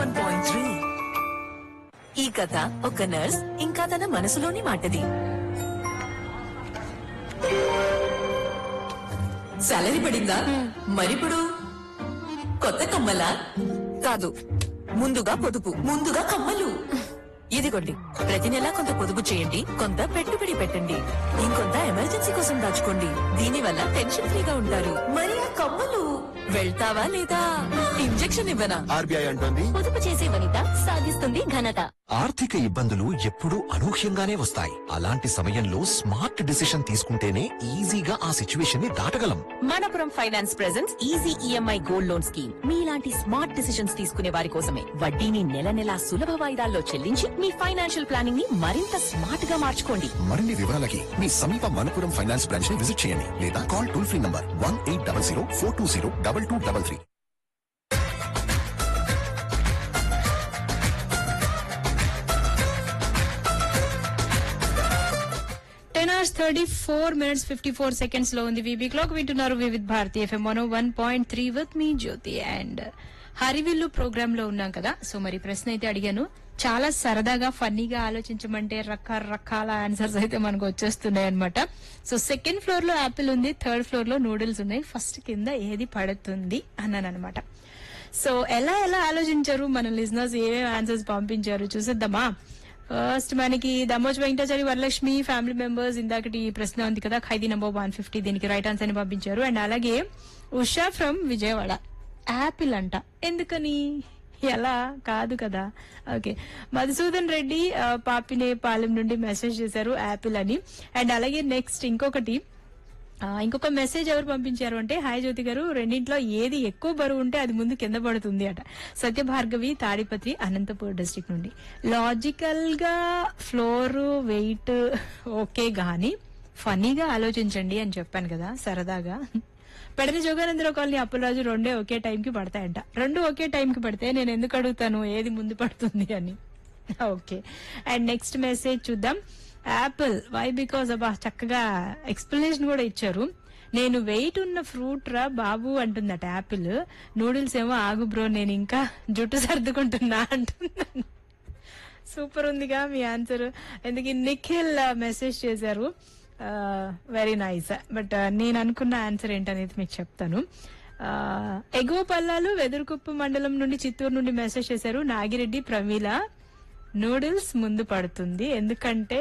one point three ఈ కథ ఒక నర్స్ ఇంకా తన మనసులోని మాటది సాలరీ పడిందా మరిప్పుడు కొత్త కమ్మలా కాదు ముందుగా పొదుపు ముందుగా కమ్మలు ఇదిగోండి ప్రతి నెలా కొంత పొదుపు చేయండి కొంత పెట్టుబడి పెట్టండి ఇంకొంత ఎమర్జెన్సీ కోసం దాచుకోండి దీనివల్ల టెన్షన్ ఫ్రీగా ఉంటారు మరి ఆ కమ్మలు వెళ్తావా లేదా ఇంజెక్షన్ ఇవ్వనా ఆర్బీఐ అంటోంది పొదుపు చేసే వనిత సాధిస్తుంది ఘనత ఆర్థిక ఇబ్బందులు ఎప్పుడూ అనూహ్యంగానే వస్తాయి అలాంటి సమయంలో స్మార్ట్ డిసిషన్ తీసుకుంటేనే ఈజీగా ఆ సిచ్యువేషన్ ని దాటగలం Manappuram finance presents easy EMI gold loan scheme మీలాంటి స్మార్ట్ డిసిషన్స్ తీసుకునే వారి కోసమే వడ్డీని నెల నెలా సులభ వాయిదాల్లో చెల్లించి మీ ఫైనాన్షియల్ ప్లానింగ్ ని మరింత స్మార్ట్ గా మార్చుకోండి మరిన్ని వివరాలకి మీ సమీప మనపురం ఫైనాన్స్ బ్రాంచ్ ని విజిట్ చేయండి లేదా call toll free number one eight double zero four two zero double two double three ten hours thirty four minutes fifty four seconds లో ఉంది వీబీ క్లాక్ వింటున్నారు Vividh Bharati FM one one point three with మీ Jyothi and Harivillu program లో ఉన్నాం కదా so మరి ప్రశ్న అయితే అడిగాను చాలా సరదాగా ఫన్నీగా ఆలోచించమంటే రకరకాల ఆన్సర్స్ అయితే మనకు వచ్చేస్తున్నాయి అనమాట సో సెకండ్ ఫ్లోర్ లో యాపిల్ ఉంది థర్డ్ ఫ్లోర్ లో నూడిల్స్ ఉన్నాయి ఫస్ట్ కింద ఏది పడుతుంది అన్నాను అనమాట సో ఎలా ఎలా ఆలోచించారు మన లిజినర్స్ ఏమేమి ఆన్సర్స్ పంపించారు చూసేద్దామా ఫస్ట్ మనకి దమోజ్ వెంకటాచారి వరలక్ష్మి ఫ్యామిలీ మెంబర్స్ ఇందాకటి ఈ ప్రశ్న ఉంది కదా ఖైదీ నంబర్ వన్ ఫిఫ్టీ దీనికి రైట్ ఆన్సర్ ని పంపించారు అండ్ అలాగే ఉషా ఫ్రమ్ విజయవాడ యాపిల్ అంట ఎందుకని ఎలా కాదు కదా ఓకే మధుసూదన్ రెడ్డి ఆ, పాపినే పాలెం నుండి మెసేజ్ చేశారు యాపిల్ అని అండ్ అలాగే నెక్స్ట్ ఇంకొకటి ఆ, ఇంకొక మెసేజ్ ఎవరు పంపించారు అంటే హాయ్ జ్యోతి గారు రెండింట్లో ఏది ఎక్కువ బరువు ఉంటే అది ముందు కింద పడుతుంది అట సత్యభార్గవి తాడిపత్రి అనంతపూర్ డిస్ట్రిక్ట్ నుండి లాజికల్ గా ఫ్లోర్ వెయిట్ ఓకే గాని ఫనీగా ఆలోచించండి అని చెప్పాను కదా సరదాగా పెడని జోగానందరావు కాలనీ అప్పలరాజు రెండే ఒకే టైంకి పడతాయంట రెండు ఒకే టైంకి పడితే నేను ఎందుకు అడుగుతాను ఏది ముందు పడుతుంది అని ఓకే అండ్ నెక్స్ట్ మెసేజ్ చూద్దాం యాపిల్ వై బికాస్ అబ్బా చక్కగా ఎక్స్ప్లెనేషన్ కూడా ఇచ్చారు నేను వెయిట్ ఉన్న ఫ్రూట్ రా బాబు అంటుందట యాపిల్ నూడిల్స్ ఏమో ఆగు బ్రో నేను ఇంకా జుట్టు సర్దుకుంటున్నా అంటున్నాను సూపర్ ఉందిగా మీ ఆన్సర్ ఎందుకు నిఖిల్ మెసేజ్ చేశారు వెరీ నైస్ బట్ నేను అనుకున్న ఆన్సర్ ఏంటనేది మీకు చెప్తాను ఆ, ఎగువ పల్లాలు వెదురుకుప్ప మండలం నుండి చిత్తూరు నుండి మెసేజ్ చేశారు నాగిరెడ్డి ప్రమీల నూడిల్స్ ముందు పడుతుంది ఎందుకంటే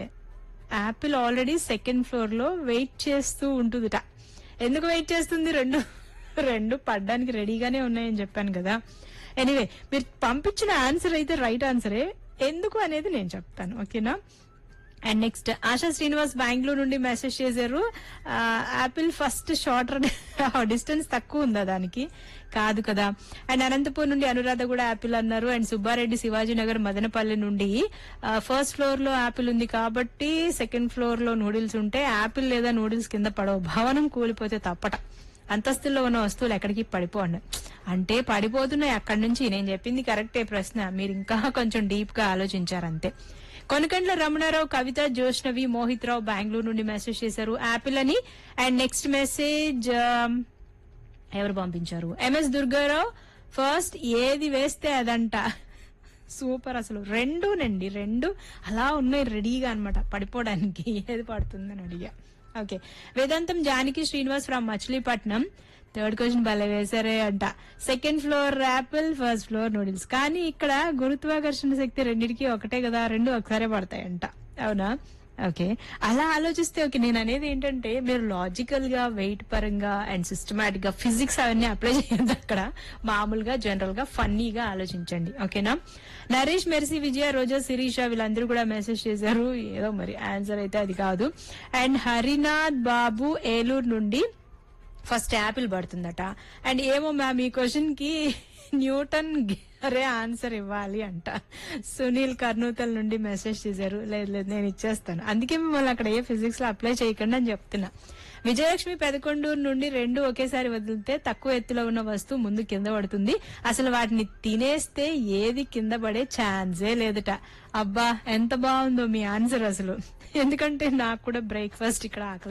యాపిల్ ఆల్రెడీ సెకండ్ ఫ్లోర్ లో వెయిట్ చేస్తూ ఉంటుందిట ఎందుకు వెయిట్ చేస్తుంది రెండు రెండు పడ్డానికి రెడీగానే ఉన్నాయని చెప్పాను కదా ఎనీవే మీరు పంపించిన ఆన్సర్ అయితే రైట్ ఆన్సరే ఎందుకు అనేది నేను చెప్తాను ఓకేనా అండ్ నెక్స్ట్ ఆశా శ్రీనివాస్ బెంగళూరు నుండి మెసేజ్ చేశారు ఆ, యాపిల్ ఫస్ట్ షార్ట్ డిస్టెన్స్ తక్కువ ఉందా దానికి కాదు కదా అండ్ అనంతపూర్ నుండి అనురాధ కూడా యాపిల్ అన్నారు అండ్ సుబ్బారెడ్డి శివాజీ నగర్ మదనపల్లి నుండి ఆ, ఫస్ట్ ఫ్లోర్ లో యాపిల్ ఉంది కాబట్టి సెకండ్ ఫ్లోర్ లో నూడిల్స్ ఉంటే యాపిల్ లేదా నూడిల్స్ కింద పడవు భవనం కూలిపోతే తప్పట అంతస్తుల్లో ఉన్న వస్తువులు ఎక్కడికి పడిపోండి అంటే పడిపోతున్నాయి అక్కడి నుంచి నేను చెప్పింది కరెక్టే ప్రశ్న మీరు ఇంకా కొంచెం డీప్ గా ఆలోచించారంతే కొనకండ్ల రమణారావు కవిత జోష్నవి మోహిత్ రావు బెంగళూరు నుండి మెసేజ్ చేశారు యాపిల్ అని అండ్ నెక్స్ట్ మెసేజ్ ఎవరు పంపించారు ఎంఎస్ దుర్గారావు ఫస్ట్ ఏది వేస్తే అదంట సూపర్ అసలు రెండునండి రెండు అలా ఉన్నాయి రెడీగా అన్నమాట పడిపోవడానికి ఏది పడుతుందని అడిగా okay Vedantam Janaki Srinivas from Machilipatnam third question భలే వేశారే అంట second floor apple first floor noodles కానీ ఇక్కడ గురుత్వాకర్షణ శక్తి రెండింటికి ఒకటే కదా రెండు ఒకసారే పడతాయంట అవునా ఓకే అలా ఆలోచిస్తే ఓకే నేను అనేది ఏంటంటే మీరు లాజికల్ గా వెయిట్ పరంగా అండ్ సిస్టమాటిక్ గా ఫిజిక్స్ అవన్నీ అప్లై చేయొద్దు అక్కడ మామూలుగా జనరల్ గా ఫన్నీగా ఆలోచించండి ఓకేనా నరేష్ మెర్సీ విజయ రోజా శిరీష వీళ్ళందరూ కూడా మెసేజ్ చేశారు ఏదో మరి ఆన్సర్ అయితే అది కాదు అండ్ హరినాథ్ బాబు ఏలూరు నుండి ఫస్ట్ యాపిల్ పడుతుందట అండ్ ఏమో మ్యామ్ ఈ క్వశ్చన్ కి న్యూటన్ అరే ఆన్సర్ ఇవ్వాలి అంట సునీల్ కర్నూతల్ నుండి మెసేజ్ చేశారు లేదు లేదు నేను ఇచ్చేస్తాను అందుకే మిమ్మల్ని అక్కడ ఏ ఫిజిక్స్ లో అప్లై చేయకండి అని చెప్తున్నా విజయలక్ష్మి పెదకొండూరు నుండి రెండు ఒకేసారి వదిలితే తక్కువ ఎత్తులో ఉన్న వస్తువు ముందు కింద పడుతుంది అసలు వాటిని తినేస్తే ఏది కింద పడే ఛాన్సే లేదట అబ్బా ఎంత బాగుందో మీ ఆన్సర్ అసలు ఎందుకంటే నాకు కూడా బ్రేక్ఫాస్ట్ ఇక్కడ ఆకలి